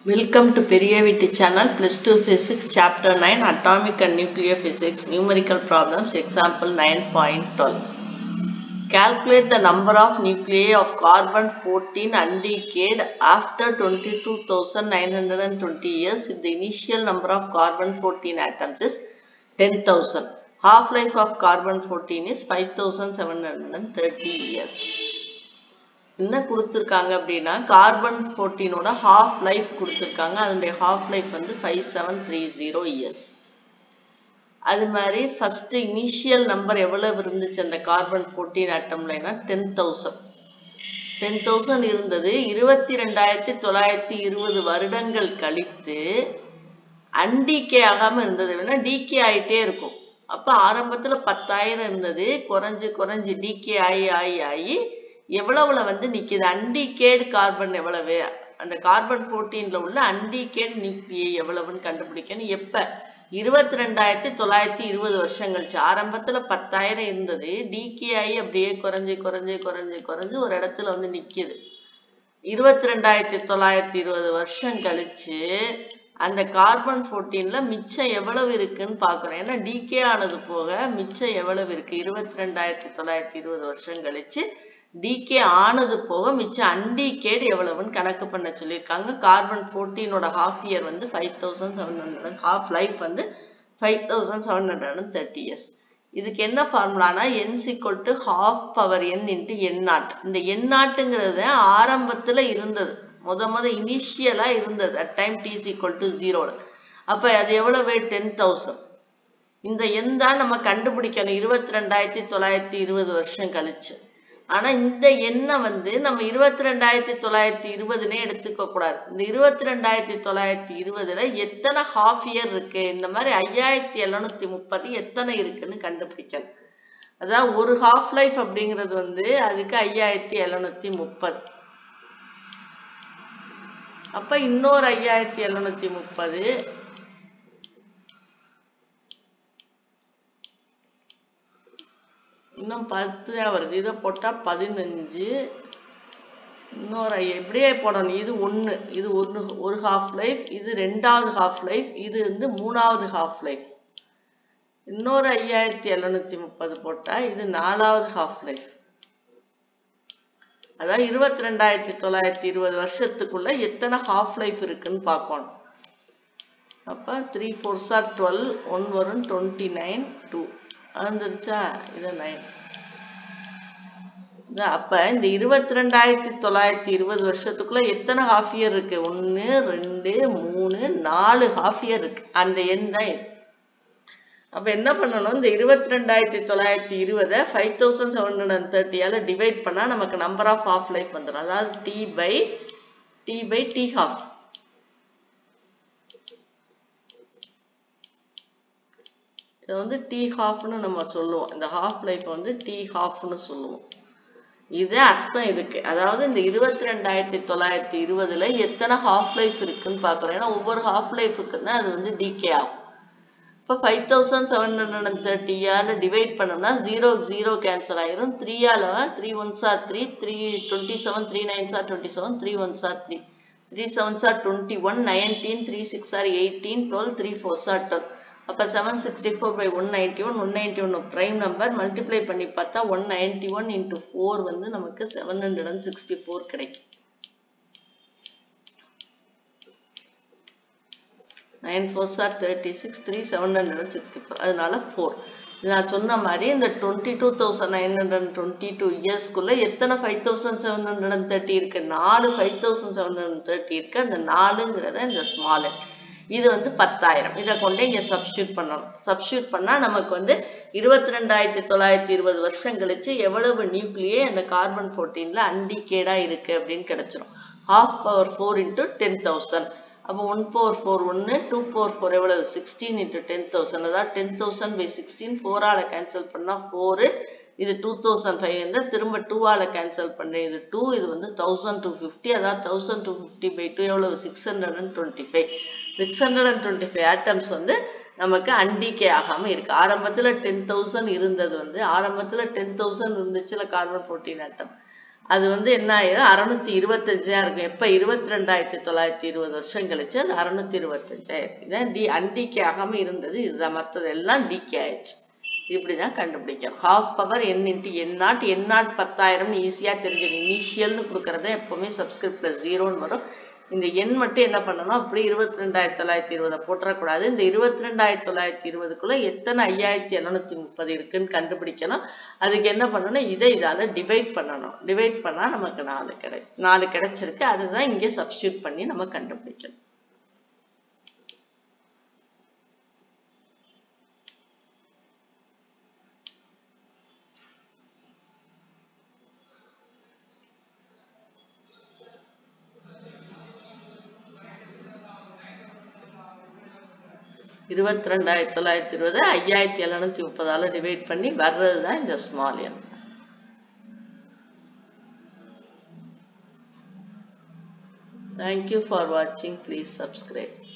Welcome to Periyaviti channel plus 2 physics chapter 9 atomic and nuclear physics numerical problems example 9.12 Calculate the number of nuclei of carbon 14 undecayed after 22,920 years if the initial number of carbon 14 atoms is 10,000. Half-life of carbon 14 is 5,730 years. என்ன கொடுத்துருக்காங்க அப்படின்னா carbon ஃபோர்டீனோட half life கொடுத்துருக்காங்க அதனுடைய half life வந்து five seven three zero years அது மாதிரி first initial number எவ்வளவு இருந்துச்சு அந்த கார்பன் ஃபோர்டீன் ஆட்டம்லனா டென் தௌசண்ட் டென் தௌசண்ட் இருந்தது இருபத்தி ரெண்டாயிரத்தி தொள்ளாயிரத்தி இருபது வருடங்கள் கழித்து அன்டிகே ஆகாம இருந்தது வேணா டிகே ஆயிட்டே இருக்கும் அப்ப ஆரம்பத்துல பத்தாயிரம் இருந்தது குறைஞ்சு குறைஞ்சு டிகே ஆகி ஆகி ஆகி எவ்வளவுல வந்து நிக்குது அன்டிகேட் கார்பன் எவ்வளவு அந்த கார்பன் ஃபோர்டீன்ல உள்ள அன்டிகேட் நியூக்ளியை எவ்வளவுன்னு கண்டுபிடிக்கணும் எப்ப இருபத்தி ரெண்டாயிரத்தி தொள்ளாயிரத்தி இருபது வருஷம் கழிச்சு ஆரம்பத்துல பத்தாயிரம் இருந்தது டிகே ஆகி அப்படியே குறைஞ்சு குறைஞ்சு குறைஞ்சு குறைஞ்சு ஒரு இடத்துல வந்து நிக்குது இருபத்தி ரெண்டாயிரத்தி தொள்ளாயிரத்தி இருபது வருஷம் கழிச்சு அந்த கார்பன் ஃபோர்டீன்ல மிச்சம் எவ்வளவு இருக்குன்னு பாக்குறோம் ஏன்னா டிகே ஆனது போக மிச்சம் எவ்வளவு இருக்கு இருபத்தி ரெண்டாயிரத்தி தொள்ளாயிரத்தி இருபது வருஷம் கழிச்சு டிகே ஆனது போக மிச்சம் அன்டிகேட் எவ்வளவுன்னு கணக்கு பண்ண சொல்லியிருக்காங்க கார்பன் ஃபோர்டீனோட ஹாஃப் இயர் வந்து five thousand seven hundred half life வந்து five thousand seven hundred and thirty years இதுக்கு என்ன ஃபார்முலானா N equal to half power N into N naught இந்த என் நாட்டுங்கிறது ஆரம்பத்துல இருந்தது முத முத இனிஷியலா இருந்தது at time T equal to ஜீரோல அப்ப அது எவ்வளவு டென் தௌசண்ட் இந்த எண் தான் நம்ம கண்டுபிடிக்கணும் இருபத்தி ரெண்டாயிரத்தி தொள்ளாயிரத்தி இருபது வருஷம் கழிச்சு ஆனா இந்த எண்ணை வந்து நம்ம இருபத்தி ரெண்டாயிரத்தி தொள்ளாயிரத்தி இருபதுனே எடுத்துக்க கூடாது இந்த இருபத்தி ரெண்டாயிரத்தி தொள்ளாயிரத்தி இருபதுல எத்தனை ஹாஃப் இயர் இருக்கு இந்த மாதிரி ஐயாயிரத்தி எழுநூத்தி முப்பது எத்தனை இருக்குன்னு கண்டுபிடிக்கணும் அதாவது ஒரு ஹாஃப் லைஃப் அப்படிங்கிறது வந்து அதுக்கு ஐயாயிரத்தி எழுநூத்தி முப்பது அப்ப இன்னொரு ஐயாயிரத்தி எழுநூத்தி முப்பது இன்னும் பத்து தான் வருது இதை போட்டால் பதினஞ்சு இன்னொரு எப்படியே போடணும் இது ஒன்று இது ஒன்று ஒரு ஹாஃப் லைஃப் இது ரெண்டாவது ஹாஃப் லைஃப் இது வந்து மூணாவது ஹாஃப் லைஃப் இன்னொரு ஐயாயிரத்தி எழுநூத்தி முப்பது போட்டால் இது நாலாவது ஹாஃப் லைஃப் அதாவது இருபத்தி ரெண்டாயிரத்தி தொள்ளாயிரத்தி இருபது வருஷத்துக்குள்ள எத்தனை ஹாஃப் லைஃப் இருக்குன்னு பார்க்கணும் அப்போ three four are twelve one வரும் டுவெண்ட்டி நைன் டூ வந்துருச்சா இது நைன் அப்ப இந்த இருபத்தி ரெண்டாயிரத்தி தொள்ளாயிரத்தி இருபது வருஷத்துக்குள்ள எத்தனை ஹாஃப் இயர் இருக்கு ஒன்னு ரெண்டு மூணு நாலு ஹாஃப் இயர் இருக்கு அந்த எண் தான் இது அப்ப என்ன பண்ணணும் இந்த இருபத்தி ரெண்டாயிரத்தி தொள்ளாயிரத்தி இருபதை five thousand seven hundred and தேர்ட்டியால டிவைட் பண்ணா நமக்கு நம்பர் ஆஃப் ஹாஃப் லைஃப் வந்துடும் அதாவது T by T by T half இதை வந்து டி ஹாஃப்னு நம்ம சொல்லுவோம் இந்த ஹாஃப் லைஃப் வந்து டி ஹாஃப்னு சொல்லுவோம் இது அர்த்தம் இதுக்கு அதாவது இந்த இருபத்தி ரெண்டாயிரத்தி தொள்ளாயிரத்தி இருபதுல எத்தனை ஹாஃப் லைஃப் இருக்குன்னு பாக்குறோம் ஏன்னா ஒவ்வொரு ஹாஃப் லைஃபுக்கு தான் அது வந்து டிகே ஆகும் இப்போ five thousand seven hundred and தேர்ட்டியால டிவைட் பண்ணோம்னா ஜீரோ ஜீரோ கேன்சல் ஆயிரும் த்ரீயால three one are three three twenty seven three nine are twenty seven three one are three three seven are twenty one nineteen three six are eighteen twelve three four are twelve அப்போ seven sixty four by one ninety one one ninety one prime number multiply பண்ணி பார்த்தா one ninety one into four வந்து நமக்கு seven hundred and sixty four கிடைக்கும் nine four are thirty six three seven hundred and sixty four அதனால four நான் சொன்ன மாதிரி இந்த twenty two thousand nine hundred and twenty two இயர்ஸ்க்குள்ள எத்தனை five thousand seven hundred and thirty இருக்கு நாலு five thousand seven hundred thirty இருக்கு அந்த நாலுங்கிறத இந்த ஸ்மால் இது வந்து பத்தாயிரம் இதை கொண்டு இங்க சப்ஸ்டியூட் பண்ணணும் சப்ஸ்டியூட் பண்ணா நமக்கு வந்து இருபத்தி ரெண்டாயிரத்தி தொள்ளாயிரத்தி இருபது வருஷம் கழிச்சு எவ்வளவு நியூக்ளியே அந்த கார்பன் ஃபோர்டீன்ல அன்டிகேடா இருக்கு அப்படின்னு கிடைச்சிரும் half power four into ten thousand அப்போ ஒன் பவர் ஃபோர் ஒன்று டூ பவர் ஃபோர் எவ்வளவு சிக்ஸ்டீன் இன்டூ டென் தௌசண்ட் அதாவது டென் தௌசண்ட் பை சிக்ஸ்டீன் ஃபோரால கேன்சல் பண்ணா ஃபோரு இது டூ தௌசண்ட் ஃபைவ் ஹண்ட்ரட் திரும்ப டூவால கேன்சல் பண்ணுறேன் இது டூ இது வந்து தௌசண்ட் டூ ஃபிஃப்டி அதாவது thousand two fifty by two எவ்வளவு six hundred and twenty five six hundred and twenty five atoms வந்து நமக்கு அன்டிகே ஆகாம இருக்கு ஆரம்பத்துல டென் தௌசண்ட் இருந்தது வந்து ஆரம்பத்துல டென் தௌசண்ட் இருந்துச்சுல கார்பன் ஃபோர்டீன் ஆட்டம் அது வந்து என்ன ஆயிரும் அறுநூத்தி இருபத்தஞ்சா இருக்கும் எப்ப இருபத்தி ரெண்டாயிரத்தி தொள்ளாயிரத்தி இருபது வருஷம் கழிச்சு அது அறுநூத்தி இருபத்தஞ்சாயிரம் இதான் டி அன்டிகே ஆகாம இருந்தது இதுதான் மற்றது எல்லாம் டிகே ஆயிடுச்சு இப்படிதான் கண்டுபிடிக்கணும் half power N into N naught N naught பத்தாயிரம்னு ஈஸியா தெரிஞ்சிடும் இனிஷியல்னு கொடுக்கறத எப்பவுமே சப்ஸ்கிரிப்ட் பிளஸ் ஜீரோன்னு வரும் இந்த எண் மட்டும் என்ன பண்ணணும் அப்படி இருபத்தி ரெண்டாயிரத்தி தொள்ளாயிரத்தி இருபதை போட்டுறக்கூடாது இந்த இருபத்தி ரெண்டாயிரத்தி தொள்ளாயிரத்தி இருபதுக்குள்ள எத்தனை ஐயாயிரத்தி எழுநூத்தி முப்பது இருக்குன்னு கண்டுபிடிக்கணும் அதுக்கு என்ன பண்ணணும் இதை இதால டிவைட் பண்ணணும் டிவைட் பண்ணா நமக்கு நாலு கிடை நாலு கிடைச்சிருக்கு அதுதான் இங்கே சப்ஸ்டியூட் பண்ணி நம்ம கண்டுபிடிக்கணும் இருபத்தி ரெண்டாயிரத்தி தொள்ளாயிரத்தி இருபது ஐயாயிரத்தி எழுநூத்தி முப்பதால டிவைட் பண்ணி வர்றது தான் இந்த ஸ்மால் எண் Thank you for watching. Please subscribe.